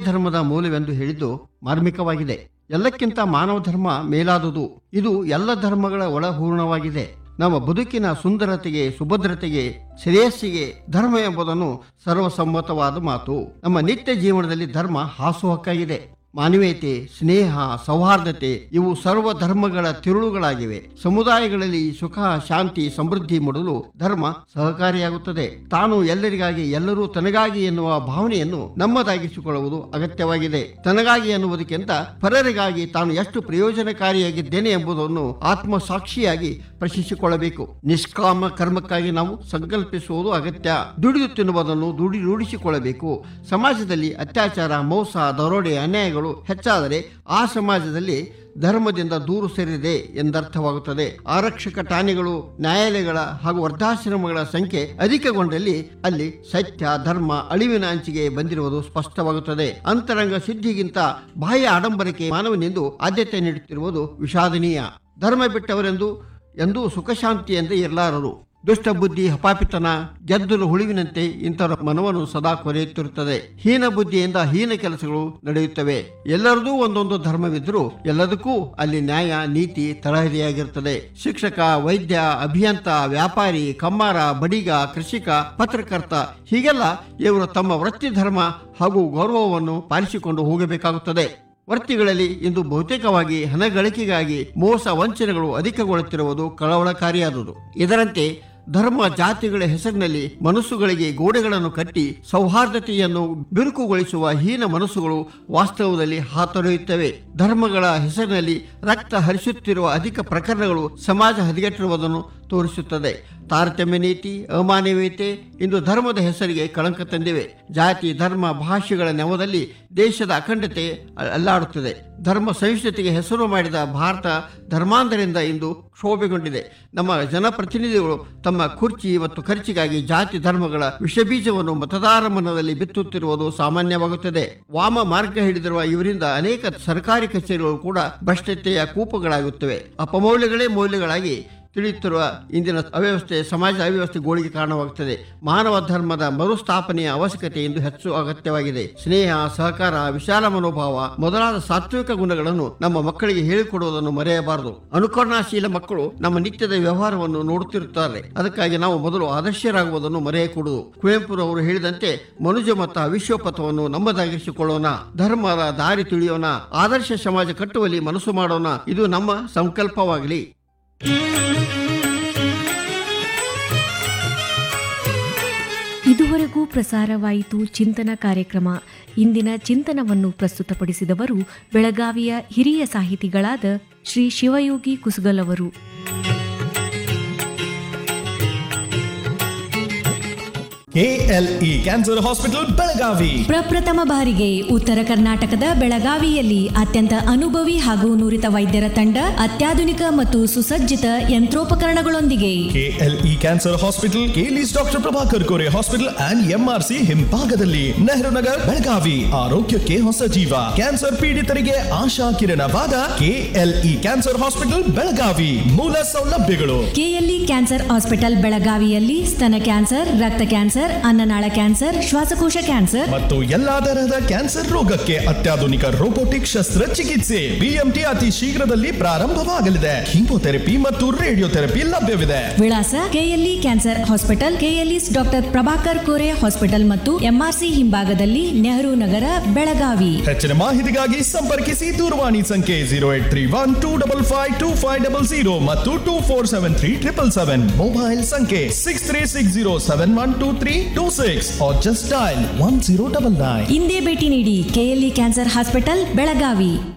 ಧರ್ಮದ ಮೂಲವೆಂದು ಹೇಳಿದ್ದು ಮಾರ್ಮಿಕವಾಗಿದೆ ಎಲ್ಲಕ್ಕಿಂತ ಮಾನವ ಧರ್ಮ ಮೇಲಾದುದು ಇದು ಎಲ್ಲ ಧರ್ಮಗಳ ಒಳಹೂರ್ಣವಾಗಿದೆ ನಮ್ಮ ಬದುಕಿನ ಸುಂದರತೆಗೆ ಸುಭದ್ರತೆಗೆ ಶ್ರೇಯಸ್ಸಿಗೆ ಧರ್ಮ ಎಂಬುದನ್ನು ಸರ್ವಸಮ್ಮತವಾದ ಮಾತು ನಮ್ಮ ನಿತ್ಯ ಜೀವನದಲ್ಲಿ ಧರ್ಮ ಹಾಸುಹಕ್ಕಾಗಿದೆ ಮಾನವೀಯತೆ ಸ್ನೇಹ ಸೌಹಾರ್ದತೆ ಇವು ಸರ್ವ ಧರ್ಮಗಳ ತಿರುಳುಗಳಾಗಿವೆ ಸಮುದಾಯಗಳಲ್ಲಿ ಸುಖ ಶಾಂತಿ ಸಮೃದ್ಧಿ ಮೂಡಲು ಧರ್ಮ ಸಹಕಾರಿಯಾಗುತ್ತದೆ ತಾನು ಎಲ್ಲರಿಗಾಗಿ ಎಲ್ಲರೂ ತನಗಾಗಿ ಎನ್ನುವ ಭಾವನೆಯನ್ನು ನಮ್ಮದಾಗಿಸಿಕೊಳ್ಳುವುದು ಅಗತ್ಯವಾಗಿದೆ ತನಗಾಗಿ ಎನ್ನುವುದಕ್ಕಿಂತ ಪರರಿಗಾಗಿ ತಾನು ಎಷ್ಟು ಪ್ರಯೋಜನಕಾರಿಯಾಗಿದ್ದೇನೆ ಎಂಬುದನ್ನು ಆತ್ಮಸಾಕ್ಷಿಯಾಗಿ ಪ್ರಶ್ನಿಸಿಕೊಳ್ಳಬೇಕು ನಿಷ್ಕಾಮ ಕರ್ಮಕ್ಕಾಗಿ ನಾವು ಸಂಕಲ್ಪಿಸುವುದು ಅಗತ್ಯ ದುಡಿದು ತಿನ್ನುವುದನ್ನು ದುಡಿ ರೂಢಿಸಿಕೊಳ್ಳಬೇಕು ಸಮಾಜದಲ್ಲಿ ಅತ್ಯಾಚಾರ ಮೋಸ ದರೋಡೆ ಅನ್ಯಾಯಗಳು ಹೆಚ್ಚಾದರೆ ಆ ಸಮಾಜದಲ್ಲಿ ಧರ್ಮದಿಂದ ದೂರು ಸೇರಿದೆ ಎಂದರ್ಥವಾಗುತ್ತದೆ ಆರಕ್ಷಕ ಠಾಣೆಗಳು ನ್ಯಾಯಾಲಯಗಳ ಹಾಗೂ ವೃದ್ಧಾಶ್ರಮಗಳ ಸಂಖ್ಯೆ ಅಧಿಕಗೊಂಡಲ್ಲಿ ಅಲ್ಲಿ ಸತ್ಯ ಧರ್ಮ ಅಳಿವಿನ ಅಂಚಿಗೆ ಬಂದಿರುವುದು ಸ್ಪಷ್ಟವಾಗುತ್ತದೆ ಅಂತರಂಗ ಸಿದ್ಧಿಗಿಂತ ಬಾಹ್ಯ ಆಡಂಬರಕ್ಕೆ ಮಾನವನೆಂದು ಆದ್ಯತೆ ನೀಡುತ್ತಿರುವುದು ವಿಷಾದನೀಯ ಧರ್ಮ ಬಿಟ್ಟವರೆಂದು ಎಂದೂ ಸುಖಶಾಂತಿಯಿಂದ ಇರಲಾರರು ದುಷ್ಟ ಬುದ್ಧಿ ಹಪಾಪಿತನ ಗೆದ್ದಲು ಹುಳುವಿನಂತೆ ಇಂಥವರ ಮನವನ್ನು ಸದಾ ಕೊರೆಯುತ್ತಿರುತ್ತದೆ ಹೀನ ಬುದ್ಧಿಯಿಂದ ಹೀನ ಕೆಲಸಗಳು ನಡೆಯುತ್ತವೆ ಎಲ್ಲರದೂ ಒಂದೊಂದು ಧರ್ಮವಿದ್ದರೂ ಎಲ್ಲದಕ್ಕೂ ಅಲ್ಲಿ ನ್ಯಾಯ ನೀತಿ ತಳಹದಿಯಾಗಿರುತ್ತದೆ ಶಿಕ್ಷಕ ವೈದ್ಯ ಅಭಿಯಂತ ವ್ಯಾಪಾರಿ ಕಮ್ಮಾರ ಬಡಿಗ ಕೃಷಿಕ ಪತ್ರಕರ್ತ ಹೀಗೆಲ್ಲ ಇವರು ತಮ್ಮ ವೃತ್ತಿ ಧರ್ಮ ಹಾಗೂ ಗೌರವವನ್ನು ಪಾಲಿಸಿಕೊಂಡು ಹೋಗಬೇಕಾಗುತ್ತದೆ ವರ್ತಿಗಳಲ್ಲಿ ಇಂದು ಬಹುತೇಕವಾಗಿ ಹಣ ಗಳಿಕೆಗಾಗಿ ಮೋಸ ವಂಚನೆಗಳು ಅಧಿಕಗೊಳ್ಳುತ್ತಿರುವುದು ಕಳವಳಕಾರಿಯಾದುದು ಇದರಂತೆ ಧರ್ಮ ಜಾತಿಗಳ ಹೆಸರಿನಲ್ಲಿ ಮನಸ್ಸುಗಳಿಗೆ ಗೋಡೆಗಳನ್ನು ಕಟ್ಟಿ ಸೌಹಾರ್ದತೆಯನ್ನು ಬಿರುಕುಗೊಳಿಸುವ ಹೀನ ಮನಸ್ಸುಗಳು ವಾಸ್ತವದಲ್ಲಿ ಹಾತೊರೆಯುತ್ತವೆ ಧರ್ಮಗಳ ಹೆಸರಿನಲ್ಲಿ ರಕ್ತ ಹರಿಸುತ್ತಿರುವ ಅಧಿಕ ಪ್ರಕರಣಗಳು ಸಮಾಜ ಹದಗೆಟ್ಟಿರುವುದನ್ನು ತೋರಿಸುತ್ತದೆ ತಾರತಮ್ಯ ನೀತಿ ಅಮಾನವೀಯತೆ ಇಂದು ಧರ್ಮದ ಹೆಸರಿಗೆ ಕಳಂಕ ತಂದಿವೆ ಜಾತಿ ಧರ್ಮ ಭಾಷೆಗಳ ನೆವದಲ್ಲಿ ದೇಶದ ಅಖಂಡತೆ ಅ- ಅಲ್ಲಾಡುತ್ತದೆ ಧರ್ಮ ಸಹಿಷ್ಣುತೆಗೆ ಹೆಸರು ಮಾಡಿದ ಭಾರತ ಧರ್ಮಾಂಧರಿಂದ ಇಂದು ಕ್ಷೋಭೆಗೊಂಡಿದೆ ನಮ್ಮ ಜನಪ್ರತಿನಿಧಿಗಳು ತಮ್ಮ ಕುರ್ಚಿ ಮತ್ತು ಖರ್ಚಿಗಾಗಿ ಜಾತಿ ಧರ್ಮಗಳ ವಿಷಬೀಜವನ್ನು ಮತದಾರ ಮನದಲ್ಲಿ ಬಿತ್ತುತ್ತಿರುವುದು ಸಾಮಾನ್ಯವಾಗುತ್ತದೆ ವಾಮ ಮಾರ್ಗ ಹಿಡಿದಿರುವ ಇವರಿಂದ ಅನೇಕ ಸರ್ಕಾರಿ ಕಚೇರಿಗಳು ಕೂಡ ಭ್ರಷ್ಟತೆಯ ಕೂಪಗಳಾಗುತ್ತವೆ ಅಪಮೌಲ್ಯಗಳೇ ಮೌಲ್ಯಗಳಾಗಿ ತಿಳಿಯುತ್ತಿರುವ ಇಂದಿನ ಅವ್ಯವಸ್ಥೆ ಸಮಾಜ ಅವ್ಯವಸ್ಥೆ ಗೋಳಿಗೆ ಕಾರಣವಾಗುತ್ತದೆ ಮಾನವ ಧರ್ಮದ ಮರುಸ್ಥಾಪನೆಯ ಅವಶ್ಯಕತೆ ಇಂದು ಹೆಚ್ಚು ಅಗತ್ಯವಾಗಿದೆ ಸ್ನೇಹ ಸಹಕಾರ ವಿಶಾಲ ಮನೋಭಾವ ಮೊದಲಾದ ಸಾತ್ವಿಕ ಗುಣಗಳನ್ನು ನಮ್ಮ ಮಕ್ಕಳಿಗೆ ಹೇಳಿಕೊಡುವುದನ್ನು ಮರೆಯಬಾರದು ಅನುಕರಣಾಶೀಲ ಮಕ್ಕಳು ನಮ್ಮ ನಿತ್ಯದ ವ್ಯವಹಾರವನ್ನು ನೋಡುತ್ತಿರುತ್ತಾರೆ ಅದಕ್ಕಾಗಿ ನಾವು ಮೊದಲು ಆದರ್ಶರಾಗುವುದನ್ನು ಮರೆಯಕೂಡದು ಕುವೆಂಪುರವರು ಹೇಳಿದಂತೆ ಮನುಜ ಮತ್ತು ವಿಶ್ವಪಥವನ್ನು ನಮ್ಮದಾಗಿಸಿಕೊಳ್ಳೋಣ ಧರ್ಮದ ದಾರಿ ತಿಳಿಯೋಣ ಆದರ್ಶ ಸಮಾಜ ಕಟ್ಟುವಲ್ಲಿ ಮನಸ್ಸು ಮಾಡೋಣ ಇದು ನಮ್ಮ ಸಂಕಲ್ಪವಾಗಲಿ ಇದುವರೆಗೂ ಪ್ರಸಾರವಾಯಿತು ಚಿಂತನ ಕಾರ್ಯಕ್ರಮ ಇಂದಿನ ಚಿಂತನವನ್ನು ಪ್ರಸ್ತುತಪಡಿಸಿದವರು ಬೆಳಗಾವಿಯ ಹಿರಿಯ ಸಾಹಿತಿಗಳಾದ ಶ್ರೀ ಶಿವಯೋಗಿ ಕುಸುಗಲ್ ಅವರು ಕೆಎಲ್ಇ ಕ್ಯಾನ್ಸರ್ ಹಾಸ್ಪಿಟಲ್ ಬೆಳಗಾವಿ ಪ್ರಪ್ರಥಮ ಬಾರಿಗೆ ಉತ್ತರ ಕರ್ನಾಟಕದ ಬೆಳಗಾವಿಯಲ್ಲಿ ಅತ್ಯಂತ ಅನುಭವಿ ಹಾಗೂ ನುರಿತ ವೈದ್ಯರ ತಂಡ ಅತ್ಯಾಧುನಿಕ ಮತ್ತು ಸುಸಜ್ಜಿತ ಯಂತ್ರೋಪಕರಣಗಳೊಂದಿಗೆ KLE cancer hospital KLES doctor Prabhakar Kore hospital and MRC ಹಿಂಭಾಗದಲ್ಲಿ ನೆಹರು ನಗರ್ ಬೆಳಗಾವಿ ಆರೋಗ್ಯಕ್ಕೆ ಹೊಸ ಜೀವ ಕ್ಯಾನ್ಸರ್ ಪೀಡಿತರಿಗೆ ಆಶಾ ಕಿರಣವಾದ ಕೆಎಲ್ಇ ಕ್ಯಾನ್ಸರ್ ಹಾಸ್ಪಿಟಲ್ ಬೆಳಗಾವಿ ಮೂಲ ಸೌಲಭ್ಯಗಳು ಕೆಎಲ್ಇ ಕ್ಯಾನ್ಸರ್ ಹಾಸ್ಪಿಟಲ್ ಬೆಳಗಾವಿಯಲ್ಲಿ ಸ್ತನ ಕ್ಯಾನ್ಸರ್ ರಕ್ತ ಕ್ಯಾನ್ಸರ್ ಅನ್ನನಾಳ ಕ್ಯಾನ್ಸರ್ ಶ್ವಾಸಕೋಶ ಕ್ಯಾನ್ಸರ್ ಮತ್ತು ಎಲ್ಲಾ ತರಹದ ಕ್ಯಾನ್ಸರ್ ರೋಗಕ್ಕೆ ಅತ್ಯಾಧುನಿಕ ರೋಬೋಟಿಕ್ ಶಸ್ತ್ರಚಿಕಿತ್ಸೆ ಬಿಎಂಟಿ ಅತಿ ಶೀಘ್ರದಲ್ಲಿ ಪ್ರಾರಂಭವಾಗಲಿದೆ ಕೀಮೋಥೆರಪಿ ಮತ್ತು ರೇಡಿಯೋಥೆರಪಿ ಲಭ್ಯವಿದೆ ವಿಳಾಸ KLE cancer hospital KLES doctor Prabhakar Kore hospital ಮತ್ತು ಎಂಆರ್ಸಿ ಹಿಂಭಾಗದಲ್ಲಿ ನೆಹರು ನಗರ ಬೆಳಗಾವಿ ಹೆಚ್ಚಿನ ಮಾಹಿತಿಗಾಗಿ ಸಂಪರ್ಕಿಸಿ ದೂರವಾಣಿ ಸಂಖ್ಯೆ zero eight three one two double five two five double zero ಮತ್ತು two four seven three triple seven mobile ಸಂಖ್ಯೆ six three six zero seven one two three two six just dial one zero double nine ಇಂದೇ ಭೇಟಿ ನೀಡಿ KLE cancer hospital Belagavi